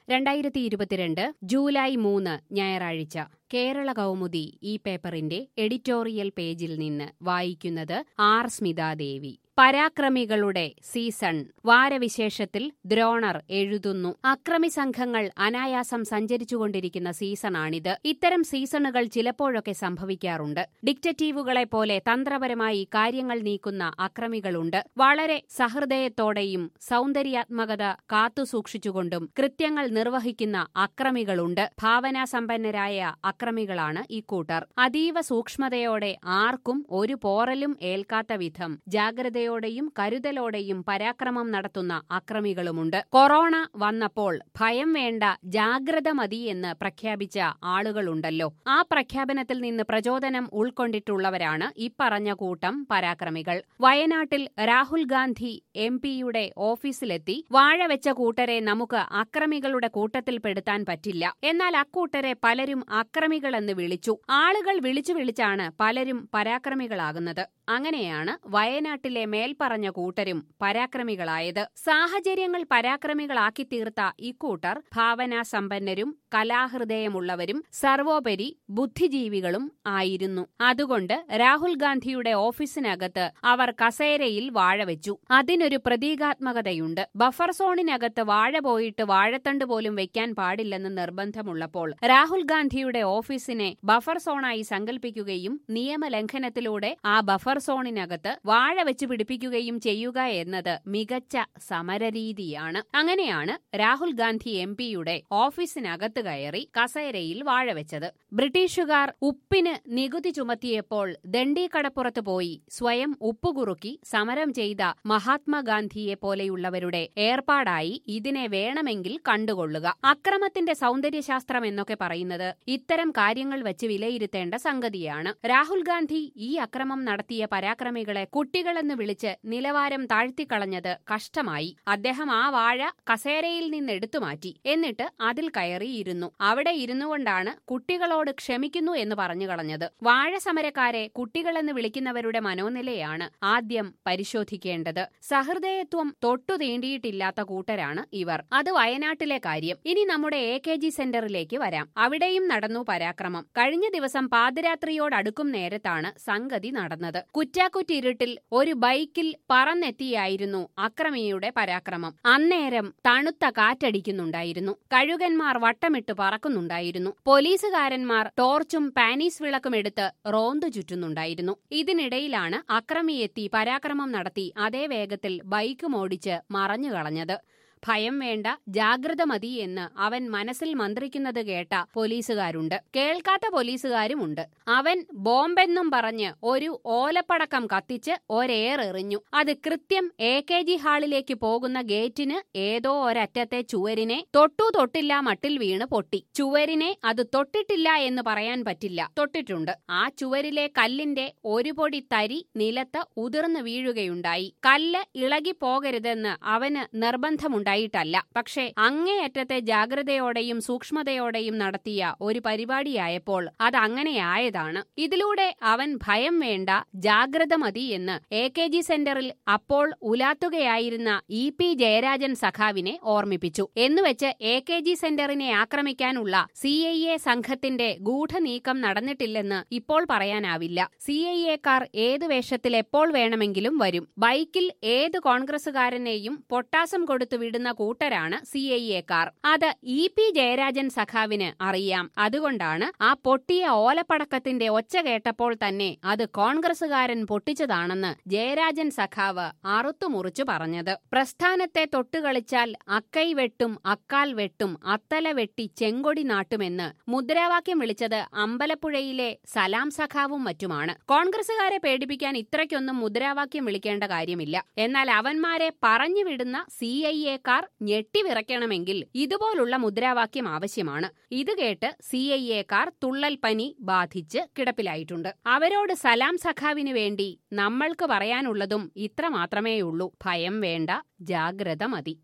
രണ്ടായിരത്തി ഇരുപത്തിരണ്ട് ജൂലൈ മൂന്ന് ഞായറാഴ്ച കേരള കൗമുദി ഈ പേപ്പറിന്റെ എഡിറ്റോറിയൽ പേജിൽ നിന്ന് വായിക്കുന്നത് ആർ സ്മിതാദേവി പരാക്രമികളുടെ സീസൺ വാരവിശേഷത്തിൽ ദ്രോണർ എഴുതുന്നു അക്രമി സംഘങ്ങൾ അനായാസം സഞ്ചരിച്ചുകൊണ്ടിരിക്കുന്ന സീസണാണിത് ഇത്തരം സീസണുകൾ ചിലപ്പോഴൊക്കെ സംഭവിക്കാറുണ്ട് ഡിക്റ്ററ്റീവുകളെ പോലെ തന്ത്രപരമായി കാര്യങ്ങൾ നീക്കുന്ന അക്രമികളുണ്ട് വളരെ സഹൃദയത്തോടെയും സൗന്ദര്യാത്മകത കാത്തുസൂക്ഷിച്ചുകൊണ്ടും കൃത്യങ്ങൾ നിർവഹിക്കുന്ന അക്രമികളുണ്ട് ഭാവനാസമ്പന്നരായ അക്രമികളാണ് ഇക്കൂട്ടർ അതീവ സൂക്ഷ്മതയോടെ ആർക്കും ഒരു പോറലും ഏൽക്കാത്ത വിധം ജാഗ്രതയോടെയും കരുതലോടെയും പരാക്രമം നടത്തുന്ന അക്രമികളുമുണ്ട് കൊറോണ വന്നപ്പോൾ ഭയം വേണ്ട ജാഗ്രത മതി എന്ന് പ്രഖ്യാപിച്ച ആളുകളുണ്ടല്ലോ ആ പ്രഖ്യാപനത്തിൽ നിന്ന് പ്രചോദനം ഉൾക്കൊണ്ടിട്ടുള്ളവരാണ് ഇപ്പറഞ്ഞ കൂട്ടം പരാക്രമികൾ വയനാട്ടിൽ രാഹുൽ ഗാന്ധി എം പിയുടെ ഓഫീസിലെത്തി വാഴ വെച്ച കൂട്ടരെ നമുക്ക് അക്രമികളുടെ കൂട്ടത്തിൽപ്പെടുത്താൻ പറ്റില്ല എന്നാൽ അക്കൂട്ടരെ പലരും അക്രമികളെന്ന് വിളിച്ചു ആളുകൾ വിളിച്ചു വിളിച്ചാണ് പലരും പരാക്രമികളാകുന്നത് അങ്ങനെയാണ് വയനാട്ടിലെ മേൽപ്പറഞ്ഞ കൂട്ടരും പരാക്രമികളായത് സാഹചര്യങ്ങൾ പരാക്രമികളാക്കി തീർത്ത ഇക്കൂട്ടർ ഭാവനാസമ്പന്നരും കലാഹൃദയമുള്ളവരും സർവോപരി ബുദ്ധിജീവികളും ആയിരുന്നു അതുകൊണ്ട് രാഹുൽ ഗാന്ധിയുടെ ഓഫീസിനകത്ത് അവർ കസേരയിൽ വാഴ വെച്ചു അതിനൊരു പ്രതീകാത്മകതയുണ്ട് ബഫർ സോണിനകത്ത് വാഴ പോയിട്ട് വാഴത്തണ്ട് പോലും വെക്കാൻ പാടില്ലെന്ന് നിർബന്ധമുള്ളപ്പോൾ രാഹുൽ ഗാന്ധിയുടെ ഓഫീസിനെ ബഫർ സോണായി സങ്കല്പിക്കുകയും നിയമലംഘനത്തിലൂടെ ആ ബഫർ സോണിനകത്ത് വാഴ വെച്ച് പിടിപ്പിക്കുകയും ചെയ്യുക എന്നത് മികച്ച സമരരീതിയാണ് അങ്ങനെയാണ് രാഹുൽ ഗാന്ധി എം പിയുടെ ഓഫീസിനകത്ത് കയറി കസേരയിൽ വാഴ വെച്ചത് ബ്രിട്ടീഷുകാർ ഉപ്പിന് നികുതി ചുമത്തിയപ്പോൾ ദണ്ഡീകടപ്പുറത്ത് പോയി സ്വയം ഉപ്പുകുറുക്കി സമരം ചെയ്ത മഹാത്മാഗാന്ധിയെ പോലെയുള്ളവരുടെ ഏർപ്പാടായി ഇതിനെ വേണമെങ്കിൽ കണ്ടുകൊള്ളുക അക്രമത്തിന്റെ സൗന്ദര്യശാസ്ത്രം എന്നൊക്കെ പറയുന്നത് ഇത്തരം കാര്യങ്ങൾ വെച്ച് വിലയിരുത്തേണ്ട സംഗതിയാണ് രാഹുൽ ഗാന്ധി ഈ അക്രമം നടത്തിയ പരാക്രമികളെ കുട്ടികളെന്ന് വിളിച്ച് നിലവാരം താഴ്ത്തിക്കളഞ്ഞത് കഷ്ടമായി അദ്ദേഹം ആ വാഴ കസേരയിൽ നിന്ന് എടുത്തുമാറ്റി എന്നിട്ട് അതിൽ കയറിയിരുന്നു അവിടെ ഇരുന്നു കൊണ്ടാണ് കുട്ടികളോട് ക്ഷമിക്കുന്നു എന്ന് പറഞ്ഞു കളഞ്ഞത് വാഴ സമരക്കാരെ കുട്ടികളെന്ന് വിളിക്കുന്നവരുടെ മനോനിലയാണ് ആദ്യം പരിശോധിക്കേണ്ടത് സഹൃദയത്വം തൊട്ടു തീണ്ടിയിട്ടില്ലാത്ത കൂട്ടരാണ് ഇവർ അത് വയനാട്ടിലെ കാര്യം ഇനി നമ്മുടെ എ കെ ജി സെന്ററിലേക്ക് വരാം അവിടെയും നടന്നു പരാക്രമം കഴിഞ്ഞ ദിവസം പാതിരാത്രിയോടടുക്കും നേരത്താണ് സംഗതി നടന്നത് കുറ്റാക്കുറ്റിരുട്ടിൽ ഒരു ബൈക്കിൽ പറന്നെത്തിയായിരുന്നു അക്രമിയുടെ പരാക്രമം അന്നേരം തണുത്ത കാറ്റടിക്കുന്നുണ്ടായിരുന്നു കഴുകന്മാർ വട്ടമിട്ട് പറക്കുന്നുണ്ടായിരുന്നു പോലീസുകാരന്മാർ ടോർച്ചും പാനീസ് വിളക്കും എടുത്ത് റോന്തു ചുറ്റുന്നുണ്ടായിരുന്നു ഇതിനിടയിലാണ് അക്രമിയെത്തി പരാക്രമം നടത്തി അതേ വേഗത്തിൽ ബൈക്ക് മോടിച്ച് മറഞ്ഞുകളഞ്ഞത് ഭയം വേണ്ട ജാഗ്രത മതി എന്ന് അവൻ മനസ്സിൽ മന്ത്രിക്കുന്നത് കേട്ട പോലീസുകാരുണ്ട് കേൾക്കാത്ത പോലീസുകാരുമുണ്ട് അവൻ ബോംബെന്നും പറഞ്ഞ് ഒരു ഓലപ്പടക്കം കത്തിച്ച് ഒരേറെറിഞ്ഞു അത് കൃത്യം എ കെ ജി ഹാളിലേക്ക് പോകുന്ന ഗേറ്റിന് ഏതോ ഒരറ്റത്തെ ചുവരിനെ തൊട്ടു തൊട്ടില്ല മട്ടിൽ വീണ് പൊട്ടി ചുവരിനെ അത് തൊട്ടിട്ടില്ല എന്ന് പറയാൻ പറ്റില്ല തൊട്ടിട്ടുണ്ട് ആ ചുവരിലെ കല്ലിന്റെ ഒരു പൊടി തരി നിലത്ത് ഉതിർന്നു വീഴുകയുണ്ടായി കല്ല് ഇളകി പോകരുതെന്ന് അവന് നിർബന്ധമുണ്ടായി ഉണ്ടായിട്ടല്ല പക്ഷേ അങ്ങേയറ്റത്തെ ജാഗ്രതയോടെയും സൂക്ഷ്മതയോടെയും നടത്തിയ ഒരു പരിപാടിയായപ്പോൾ അത് അങ്ങനെയായതാണ് ഇതിലൂടെ അവൻ ഭയം വേണ്ട ജാഗ്രത മതി എന്ന് എ കെ ജി സെന്ററിൽ അപ്പോൾ ഉലാത്തുകയായിരുന്ന ഇ പി ജയരാജൻ സഖാവിനെ ഓർമ്മിപ്പിച്ചു എന്നുവെച്ച് എ കെ ജി സെന്ററിനെ ആക്രമിക്കാനുള്ള സി ഐ എ സംഘത്തിന്റെ ഗൂഢനീക്കം നടന്നിട്ടില്ലെന്ന് ഇപ്പോൾ പറയാനാവില്ല സി ഐ എക്കാർ ഏത് വേഷത്തിൽ എപ്പോൾ വേണമെങ്കിലും വരും ബൈക്കിൽ ഏത് കോൺഗ്രസുകാരനെയും പൊട്ടാസം കൊടുത്തു വിടുന്ന കൂട്ടരാണ് സി ഐ എക്കാർ അത് ഇ പി ജയരാജൻ സഖാവിന് അറിയാം അതുകൊണ്ടാണ് ആ പൊട്ടിയ ഓലപ്പടക്കത്തിന്റെ ഒച്ച കേട്ടപ്പോൾ തന്നെ അത് കോൺഗ്രസുകാരൻ പൊട്ടിച്ചതാണെന്ന് ജയരാജൻ സഖാവ് അറുത്തുമുറിച്ചു പറഞ്ഞത് പ്രസ്ഥാനത്തെ തൊട്ടുകളിച്ചാൽ അക്കൈ വെട്ടും അക്കാൽ വെട്ടും അത്തല വെട്ടി ചെങ്കൊടി നാട്ടുമെന്ന് മുദ്രാവാക്യം വിളിച്ചത് അമ്പലപ്പുഴയിലെ സലാം സഖാവും മറ്റുമാണ് കോൺഗ്രസുകാരെ പേടിപ്പിക്കാൻ ഇത്രയ്ക്കൊന്നും മുദ്രാവാക്യം വിളിക്കേണ്ട കാര്യമില്ല എന്നാൽ അവന്മാരെ പറഞ്ഞുവിടുന്ന സി ഐ എക്കാർ ഞെട്ടിവിറയ്ക്കണമെങ്കിൽ ഇതുപോലുള്ള മുദ്രാവാക്യം ആവശ്യമാണ് ഇത് കേട്ട് സി ഐ എക്കാർ തുള്ളൽ പനി ബാധിച്ച് കിടപ്പിലായിട്ടുണ്ട് അവരോട് സലാം സഖാവിനു വേണ്ടി നമ്മൾക്ക് പറയാനുള്ളതും ഇത്ര മാത്രമേയുള്ളൂ ഭയം വേണ്ട ജാഗ്രത മതി